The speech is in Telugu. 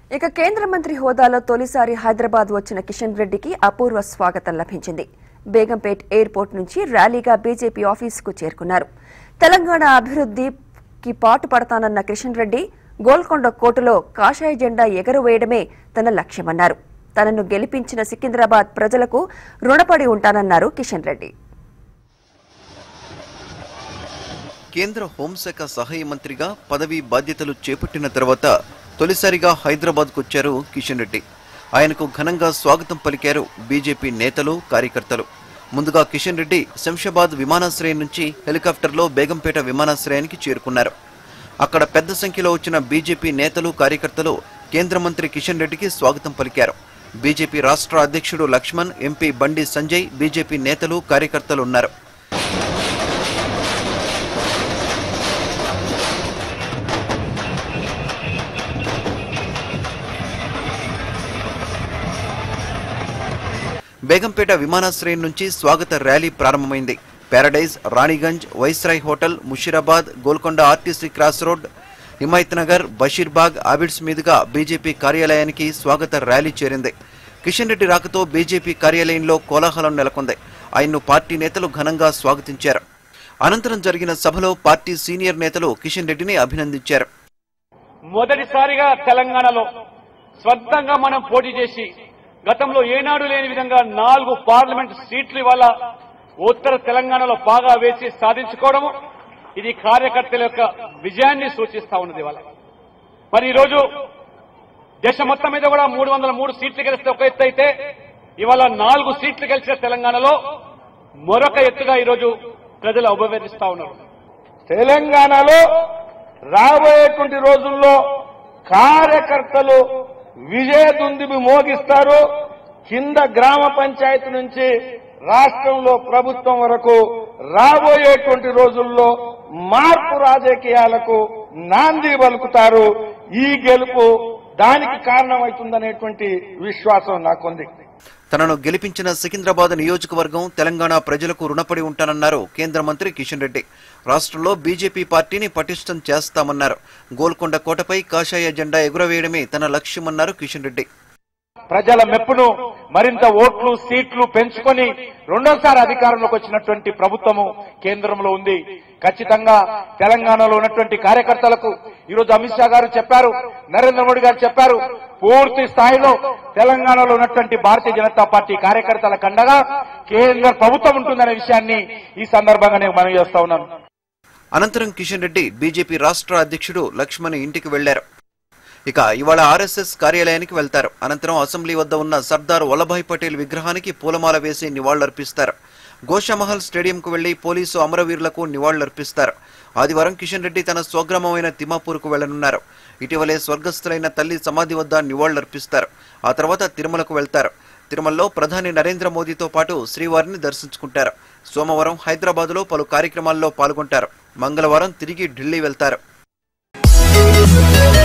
ఇక కేంద్ర మంత్రి హోదాలో తొలిసారి హైదరాబాద్ వచ్చిన కిషన్ రెడ్డికి అపూర్వ స్వాగతం లభించింది బేగంపేట్ ఎయిర్పోర్ట్ నుంచి ర్యాలీగా బీజేపీ ఆఫీసుకు చేరుకున్నారు తెలంగాణ అభివృద్ధికి పాటుపడతానన్న కిషన్ రెడ్డి గోల్కొండ కోటలో కాషాయ జెండా ఎగరవేయడమే తన లక్ష్యమన్నారు తనను గెలిపించిన సికింద్రాబాద్ ప్రజలకు రుణపడి ఉంటానన్నారు కిషన్ రెడ్డి కేంద్ర హోంశాఖ సహాయ మంత్రిగా పదవీ బాధ్యతలు చేపట్టిన తర్వాత తొలిసారిగా హైదరాబాద్కు వచ్చారు కిషన్ రెడ్డి ఆయనకు ఘనంగా స్వాగతం పలికారు బీజేపీ నేతలు కార్యకర్తలు ముందుగా కిషన్ రెడ్డి శంషాబాద్ విమానాశ్రయం నుంచి హెలికాప్టర్లో బేగంపేట విమానాశ్రయానికి చేరుకున్నారు అక్కడ పెద్ద సంఖ్యలో వచ్చిన బీజేపీ నేతలు కార్యకర్తలు కేంద్ర మంత్రి కిషన్ రెడ్డికి స్వాగతం పలికారు బీజేపీ రాష్ట్ర అధ్యక్షుడు లక్ష్మణ్ ఎంపీ బండి సంజయ్ బీజేపీ నేతలు కార్యకర్తలు ఉన్నారు బేగంపేట విమానాశ్రయం నుంచి స్వాగత ర్యాలీ ప్రారంభమైంది Paradise Ranigunj Viceroy hotel Musheerabad Golconda RTC cross road Himayat Nagar Basheerbagh Abids మీదుగా బీజేపీ కార్యాలయానికి స్వాగత ర్యాలీ చేరింది కిషన్ రెడ్డి రాకతో బీజేపీ కార్యాలయంలో కోలాహలం నెలకొంది ఆయన్ను పార్టీ నేతలు ఘనంగా స్వాగతించారు అనంతరం జరిగిన సభలో పార్టీ సీనియర్ నేతలు కిషన్ రెడ్డిని అభినందించారు మొదటిసారిగా తెలంగాణలో స్వంతంగా మనం పోటీ చేసి గతంలో ఏనాడు లేని విధంగా నాలుగు పార్లమెంట్ సీట్లు ఇవాళ ఉత్తర తెలంగాణలో బాగా వేసి సాధించుకోవడము ఇది కార్యకర్తల యొక్క విజయాన్ని సూచిస్తా ఉన్నది ఇవాళ మరి ఈరోజు దేశం మొత్తం మీద కూడా మూడు వందల మూడు సీట్లు గెలిస్తే ఒక ఎత్తు అయితే ఇవాళ నాలుగు సీట్లు గెలిచిన తెలంగాణలో మరొక ఎత్తుగా ఈరోజు ప్రజలు అభివర్ణిస్తా ఉన్నారు తెలంగాణలో రాబోయేటువంటి రోజుల్లో కార్యకర్తలు విజయదుందుబి మోగిస్తారు కింద గ్రామ పంచాయతీ నుంచి రాష్ట్రంలో ప్రభుత్వం వరకు రాబోయేటువంటి రోజుల్లో మార్పు రాజకీయాలకు నాంది పలుకుతారు ఈ గెలుపు దానికి కారణమవుతుందనేటువంటి విశ్వాసం నాకుంది తనను గెలిపించిన సికింద్రాబాద్ నియోజకవర్గం తెలంగాణ ప్రజలకు రుణపడి ఉంటానన్నారు కేంద్ర మంత్రి కిషన్ రెడ్డి రాష్ట్రంలో బీజేపీ పార్టీని పటిష్టం చేస్తామన్నారు గోల్కొండ కోటపై కాషాయ జెండా ఎగురవేయడమే తన లక్ష్యమన్నారు కిషన్ రెడ్డి ప్రజల మెప్పును మరింత ఓట్లు సీట్లు పెంచుకొని రెండోసారి అధికారంలోకి వచ్చినటువంటి ప్రభుత్వము కేంద్రంలో ఉంది ఖచ్చితంగా తెలంగాణలో ఉన్నటువంటి కార్యకర్తలకు ఈరోజు అమిత్ షా గారు చెప్పారు నరేంద్ర మోడీ గారు చెప్పారు పూర్తి స్థాయిలో తెలంగాణలో ఉన్నటువంటి భారతీయ జనతా పార్టీ కార్యకర్తల కండగా కేంద్ర ప్రభుత్వం ఉంటుందనే విషయాన్ని ఈ సందర్భంగా నేను మనవి చేస్తా ఉన్నాను అనంతరం కిషన్ రెడ్డి బీజేపీ రాష్ట్ర అధ్యక్షుడు లక్ష్మణ్ ఇంటికి వెళ్లారు ఇక ఇవాళ ఆర్ఎస్ఎస్ కార్యాలయానికి వెళ్తారు అనంతరం అసెంబ్లీ వద్ద ఉన్న సర్దార్ వల్లభాయ్ పటేల్ విగ్రహానికి పూలమాల వేసి నివాళులర్పిస్తారు గోషామహల్ స్టేడియంకు వెళ్లి పోలీసు అమరవీరులకు నివాళులర్పిస్తారు ఆదివారం కిషన్ రెడ్డి తన స్వగ్రామమైన తిమాపూర్కు వెళ్లనున్నారు ఇటీవలే స్వర్గస్థులైన తల్లి సమాధి వద్ద నివాళులర్పిస్తారు ఆ తర్వాత తిరుమలకు వెళ్తారు తిరుమలలో ప్రధాని నరేంద్ర మోదీతో పాటు శ్రీవారిని దర్శించుకుంటారు సోమవారం హైదరాబాద్లో పలు కార్యక్రమాల్లో పాల్గొంటారు మంగళవారం తిరిగి ఢిల్లీ వెళ్తారు